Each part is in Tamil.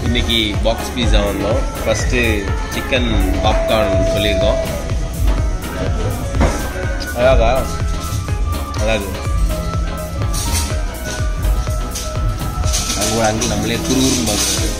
இன்னைக்கு பாக்ஸ் பீஸா வந்தோம் ஃபஸ்ட்டு சிக்கன் பாப்கார்ன் சொல்லியிருக்கோம் அழகா அழகு அங்கே அங்கே நம்மளே குறுகுறுன்னு பார்க்குறது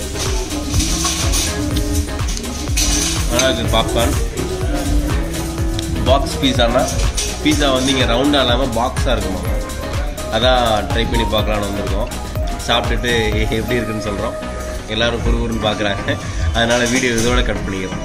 அழகு பாப்கார்ன் பாக்ஸ் பீஸானா பீஸா வந்து இங்கே ரவுண்டாக இல்லாமல் பாக்ஸாக இருக்குமா அதான் ட்ரை பண்ணி பார்க்கலான்னு வந்திருக்கோம் சாப்பிட்டுட்டு எப்படி இருக்குன்னு சொல்கிறோம் எல்லாரும் குறுகுறுன்னு பார்க்குறாங்க அதனால வீடியோ இதோட கட் பண்ணிக்கிறோம்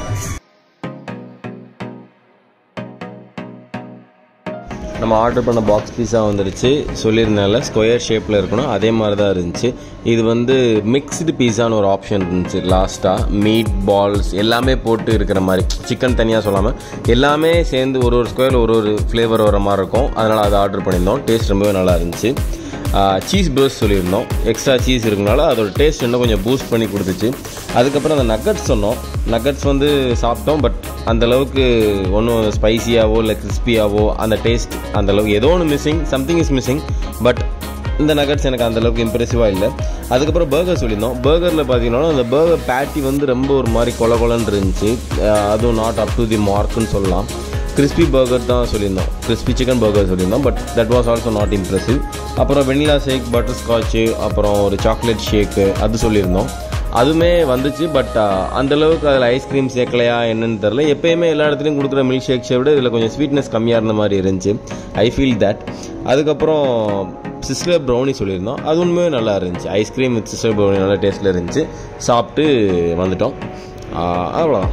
நம்ம ஆர்டர் பண்ண பாக்ஸ் பீஸா வந்துருச்சு சொல்லியிருந்தால ஸ்கொயர் ஷேப்பில் இருக்கணும் அதே மாதிரி தான் இருந்துச்சு இது வந்து மிக்ஸ்டு பீஸான்னு ஒரு ஆப்ஷன் இருந்துச்சு லாஸ்ட்டாக மீட் பால்ஸ் எல்லாமே போட்டு இருக்கிற மாதிரி சிக்கன் தனியாக சொல்லாமல் எல்லாமே சேர்ந்து ஒரு ஒரு ஸ்கொயர் ஒரு ஒரு ஃப்ளேவர் வர மாதிரி இருக்கும் அதனால் அதை ஆர்டர் பண்ணியிருந்தோம் டேஸ்ட் ரொம்பவே நல்லா இருந்துச்சு சீஸ் பர்ஸ் சொல்லியிருந்தோம் எக்ஸ்ட்ரா சீஸ் இருக்கனால அதோட டேஸ்ட் இன்னும் கொஞ்சம் பூஸ்ட் பண்ணி கொடுத்துச்சு அதுக்கப்புறம் அந்த நக்கட்ஸ் சொன்னோம் நக்கட்ஸ் வந்து சாப்பிட்டோம் பட் அந்த அளவுக்கு ஒன்றும் ஸ்பைசியாவோ இல்லை கிறிஸ்பியாவோ அந்த டேஸ்ட் அந்த அளவுக்கு ஏதோ ஒன்று missing something is missing but இந்த நகட்ஸ் எனக்கு அந்த அளவுக்கு இம்ப்ரெசிவாக இல்லை அதுக்கப்புறம் பர்கர் சொல்லியிருந்தோம் பர்கரில் பார்த்தீங்கன்னா அந்த பர்கர் பேட்டி வந்து ரொம்ப ஒரு மாதிரி கொல கொலன்னு இருந்துச்சு அஹ் அதுவும் நாட் அப் டு தி மார்க்குன்னு சொல்லலாம் கிறிஸ்பி பர்கர் தான் சொல்லியிருந்தோம் கிறிஸ்பி சிக்கன் பர்கர் சொல்லியிருந்தோம் but that was also not impressive அப்புறம் வெனிலா ஷேக் பட்டர் ஸ்காட்சு அப்புறம் ஒரு சாக்லேட் ஷேக்கு அது சொல்லியிருந்தோம் அதுவுமே வந்துச்சு பட் அந்தளவுக்கு அதில் ஐஸ்கிரீம் சேர்க்கலையா என்னன்னு தெரில எப்பயுமே எல்லா இடத்துலையும் கொடுக்குற மில்க் ஷேக்ஸை விட இதில் கொஞ்சம் ஸ்வீட்னஸ் கம்மியாக இருந்த மாதிரி இருந்துச்சு ஐ ஃபீல் தட் அதுக்கப்புறம் சிஸ்லர் ப்ரௌனி சொல்லியிருந்தோம் அது உண்மையே நல்லா இருந்துச்சு ஐஸ்கிரீம் வித் சிஸ்லர் ப்ரௌனி நல்லா டேஸ்ட்டில் இருந்துச்சு சாப்பிட்டு வந்துட்டோம் அவ்வளோதான்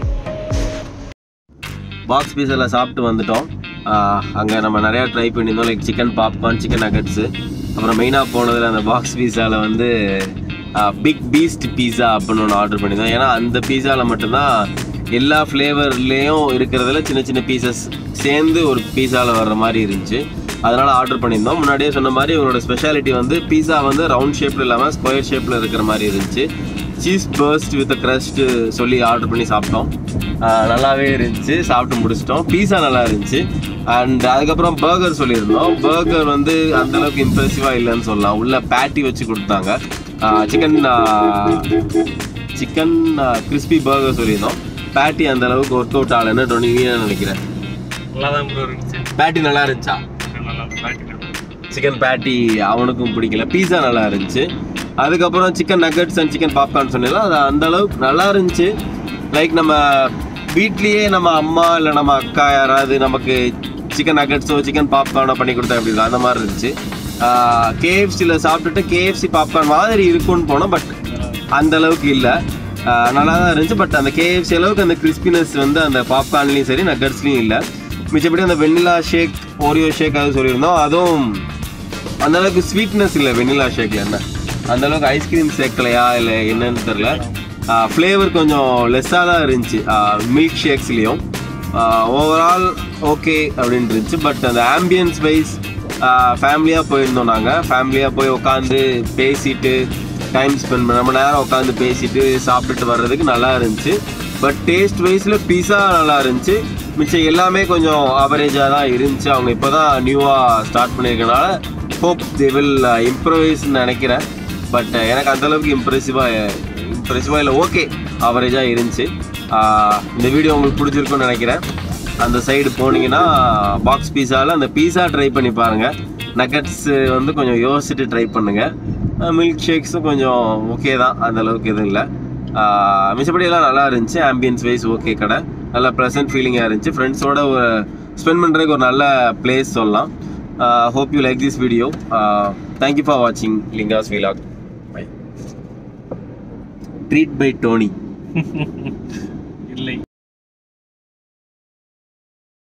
பாக்ஸ் பீஸில் சாப்பிட்டு வந்துட்டோம் அங்கே நம்ம நிறையா ட்ரை பண்ணியிருந்தோம் like chicken popcorn chicken nuggets அப்புறம் மெயினாக போனதில் அந்த பாக்ஸ் பீஸாவில் வந்து பிக் பீஸ்ட் பீஸா அப்படின்னு ஒன்று ஆர்டர் பண்ணியிருந்தோம் ஏன்னா அந்த பீஸாவில் மட்டும்தான் எல்லா ஃப்ளேவர்லேயும் இருக்கிறதுல சின்ன சின்ன பீசஸ் சேர்ந்து ஒரு பீஸாவில் வர்ற மாதிரி இருந்துச்சு அதனால் ஆர்டர் பண்ணியிருந்தோம் முன்னாடியே சொன்ன மாதிரி இவங்களோட ஸ்பெஷாலிட்டி வந்து பீஸா வந்து ரவுண்ட் ஷேப்பில் இல்லாமல் ஸ்கொயர் ஷேப்பில் இருக்கிற மாதிரி இருந்துச்சு சீஸ் பர்ஸ்ட் வித் க்ரஸ்ட் சொல்லி ஆர்டர் பண்ணி சாப்பிட்டோம் ஆஹ் நல்லாவே இருந்துச்சு சாப்பிட்டு முடிச்சிட்டோம் பீஸா நல்லா இருந்துச்சு அண்ட் அதுக்கப்புறம் பர்கர் சொல்லியிருந்தோம் பர்கர் வந்து அந்த அளவுக்கு இம்ப்ரெசிவாக இல்லைன்னு சொல்லலாம் உள்ள பேட்டி வச்சு கொடுத்தாங்க சிக்கன் சிக்கன் கிறிஸ்பி பர்கர் சொல்லியிருந்தோம் பேட்டி அந்த அளவுக்கு ஒர்க் அவுட் ஆகலைன்னு டொனி நினைக்கிறேன் நல்லா தான் ப்ரோ இருந்துச்சு பேட்டி நல்லா இருந்துச்சா நல்லா பாட்டினா சிக்கன் பேட்டி அவனுக்கும் பிடிக்கல பீஸா நல்லா இருந்துச்சு அதுக்கப்புறம் chicken nuggets and chicken popcorn சொன்னீங்களா அது அந்த அளவுக்கு நல்லா இருந்துச்சு லைக் நம்ம வீட்லேயே நம்ம அம்மா இல்லை நம்ம அக்கா யாராவது நமக்கு சிக்கன் நக்கட்ஸோ சிக்கன் பாப்கார்னோ பண்ணி கொடுத்தா எப்படி இருக்கும் அந்த மாதிரி இருந்துச்சு கேஎஃப்சியில் சாப்பிட்டுட்டு கேஎஃப்சி பாப்கார்ன் மாதிரி இருக்கும்னு போனோம் பட் அந்த அளவுக்கு இல்லை நல்லா தான் இருந்துச்சு பட் அந்த கேஎஃப்சி அளவுக்கு அந்த கிறிஸ்பினஸ் வந்து அந்த பாப்கார்ன்லேயும் சரி நக்கட்ஸ்லேயும் இல்லை மிச்சப்படி அந்த வெண்ணிலா ஷேக் ஓரியோ ஷேக் அது சொல்லியிருந்தோம் அதுவும் அந்த அளவுக்கு ஸ்வீட்னஸ் இல்லை வெண்ணிலா ஷேக்கில் என்ன அந்த அளவுக்கு ஐஸ்கிரீம் சேர்க்கலையா இல்லை என்னன்னு தெரில ஃப்ளேவர் கொஞ்சம் லெஸ்ஸாக தான் இருந்துச்சு மில்க் ஷேக்ஸ்லேயும் ஓவரால் ஓகே அப்படின்னு இருந்துச்சு பட் அந்த ஆம்பியன்ஸ் வைஸ் ஃபேமிலியாக போயிருந்தோம் நாங்கள் ஃபேமிலியாக போய் உட்காந்து பேசிட்டு டைம் ஸ்பெண்ட் பண்ண ரொம்ப நேரம் உட்காந்து பேசிட்டு சாப்பிட்டுட்டு வர்றதுக்கு நல்லா இருந்துச்சு பட் டேஸ்ட் வைஸில் பீஸா நல்லா இருந்துச்சு மிச்சம் எல்லாமே கொஞ்சம் ஆவரேஜாக தான் இருந்துச்சு அவங்க இப்போ தான் நியூவாக ஸ்டார்ட் பண்ணியிருக்கனால ஹோப் தே வில் இம்ப்ரவைஸ்ன்னு நினைக்கிறேன் பட் எனக்கு அந்தளவுக்கு இம்ப்ரெசிவாக இம்ப்ரெசிவாக இல்லை ஓகே ஆவரேஜாக இருந்துச்சு ஆஹ் இந்த வீடியோ உங்களுக்கு பிடிச்சிருக்குன்னு நினைக்கிறேன் அந்த சைடு போனீங்கன்னா பாக்ஸ் பீஸாவில் அந்த பீஸா ட்ரை பண்ணி பாருங்கள் நக்கட்ஸ் வந்து கொஞ்சம் யோசிச்சுட்டு ட்ரை பண்ணுங்கள் மில்க் ஷேக்ஸும் கொஞ்சம் ஓகே தான் அந்த அளவுக்கு எதுவும் இல்லை மிச்சப்படி எல்லாம் நல்லா இருந்துச்சு ஆம்பியன்ஸ் வைஸ் ஓகே கடை நல்ல ப்ளசன்ட் ஃபீலிங்காக இருந்துச்சு ஃப்ரெண்ட்ஸோட ஒரு ஸ்பெண்ட் பண்ணுறதுக்கு ஒரு நல்ல பிளேஸ் சொல்லலாம் hope you like this video thank you for வாட்சிங் லிங்காஸ் vlog by treat by Tony இல்லை